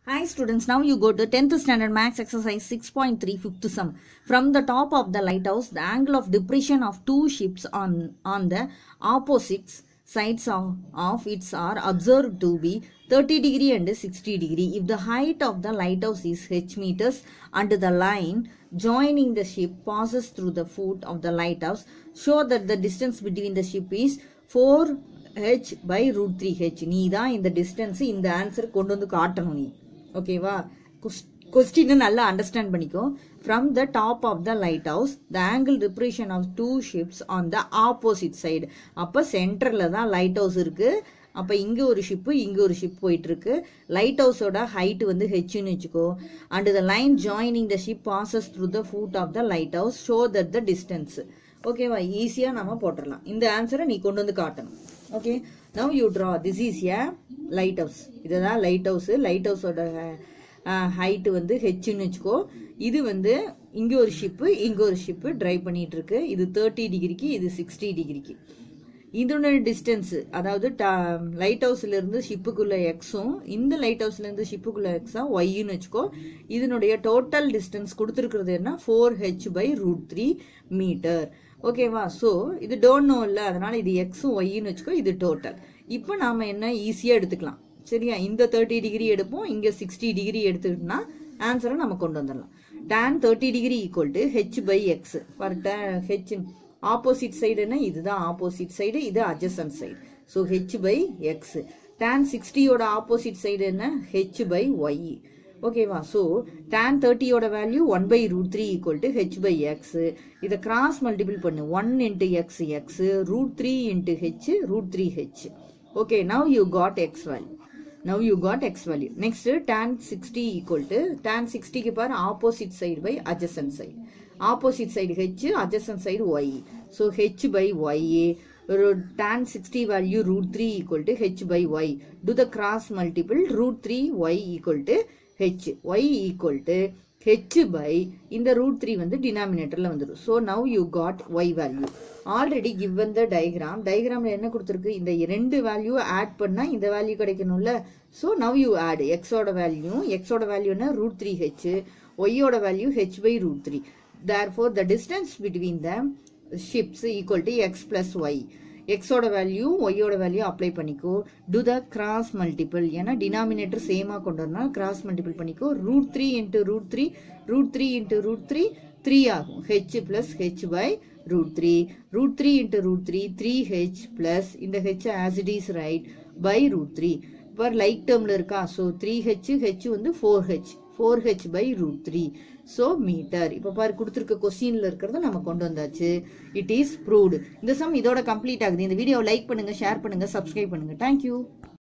Hi students, now you go to 10th standard max exercise 6.3 fifth sum. From the top of the lighthouse, the angle of depression of two ships on, on the opposite sides of, of its are observed to be 30 degree and 60 degree. If the height of the lighthouse is h meters and the line joining the ship passes through the foot of the lighthouse, show that the distance between the ship is 4 h by root 3 h நீ தான் இந்த distance இந்த answer கொண்டு வந்து காட்டணும் நீ ஓகேவா question நல்லா அண்டர்ஸ்டாண்ட் பண்ணிக்கோ from the top of the lighthouse the angle depression of two ships on the opposite side அப்போ சென்டரில் தான் லைட் ஹவுஸ் இருக்கு அப்போ இங்கே ஒரு ஷிப்பு இங்கே ஒரு ஷிப் போயிட்டு இருக்கு லைட் ஹவுஸோட ஹைட் வந்து ஹெச்னு வச்சுக்கோ and the line joining the ship passes through the foot of the lighthouse show that the distance ஓகேவா ஈஸியாக நம்ம போட்டுடலாம் இந்த ஆன்சரை நீ கொண்டு வந்து காட்டணும் okay now you draw this is a lighthouse இதுதான் லைட் ஹவுஸ் லைட் ஹவுஸோட ஹைட்டு வந்து ஹெச்னு வச்சுக்கோ இது வந்து இங்கே ஒரு ஷிப்பு இங்கே ஒரு ஷிப்பு ட்ரைவ் பண்ணிட்டு இருக்கு இது தேர்ட்டி டிகிரிக்கு இது சிக்ஸ்டி டிகிரிக்கு இதோட டிஸ்டன்ஸ் அதாவது லைட் ஹவுஸ்ல இருந்து ஷிப்புக்குள்ள எக்ஸும் இந்த லைட் ஹவுஸ்ல இருந்து ஷிப்புக்குள்ள எக்ஸா ஒய்ன்னு வச்சுக்கோ இதனுடைய டோட்டல் டிஸ்டன்ஸ் கொடுத்துருக்கிறது என்ன four h by root three metre ஓகேவா ஸோ இது டோன்ட் நோ இல்லை அதனால இது எக்ஸும் ஒய்ன்னு வச்சுக்கோ இது டோட்டல் இப்போ நாம என்ன ஈஸியாக எடுத்துக்கலாம் சரியா இந்த தேர்ட்டி டிகிரி எடுப்போம் இங்கே சிக்ஸ்டி டிகிரி எடுத்துக்கிட்டோம்னா ஆன்சரை நம்ம கொண்டு வந்துடலாம் tan thirty degree equal to h by x for h opposite சைடுன்னா இதுதான் ஆப்போசிட் சைடு இது adjacent side so h by x tan சிக்ஸ்டியோட ஆப்போசிட் சைடு என்ன ஹெச் பை ஒய் ஓகேவா ஸோ tan தேர்ட்டியோட value one by root three equal to h by x இதை cross multiple பண்ணு one into x x root three into h root three h okay now you got x value now you got x value next tan 60 equal to tan 60 க்கு பாரு opposite side by adjacent side opposite side h adjacent side y so h by y tan 60 value root 3 equal to h by y do the cross multiple root 3 y equal to h y equal to h by இந்த root 3 வந்து denominatorல வந்துடும் so now you got y value already given the diagram diagramல என்ன கொடுத்திருக்கு இந்த ரெண்டு value add பண்ணா இந்த value கிடைக்கணும்ல so now you add x ஓட வேல்யூ x ஓட வேல்யூ என்ன root 3 h y ஓட value h by root 3 therefore the distance between them ships equal to x plus y எக்ஸோட வேல்யூ ஒய்யோட வேல்யூ அப்ளை பண்ணிக்கோ டு த கிராஸ் மல்டிபிள் ஏன்னா denominator சேமா கொண்டு வரணும் கிராஸ் மல்டிபிள் பண்ணிக்கோ root three into root three root three into root three three ஆகும் h plus h by root three root three into root three three h plus இந்த h as it is right by root three இப்போ like டேர்மில் இருக்கா so three h h வந்து four h four h by root three so metre இப்போ பாரு கொடுத்துருக்க கொஸ்டின்ல இருக்கிறத நம்ம கொண்டு வந்தாச்சு இட் இஸ் ப்ரூவ்டு இந்த சம் இதோட கம்ப்ளீட் ஆகுது இந்த வீடியோ லைக் பண்ணுங்க ஷேர் பண்ணுங்க சப்ஸ்கிரைப் பண்ணுங்க தேங்க்யூ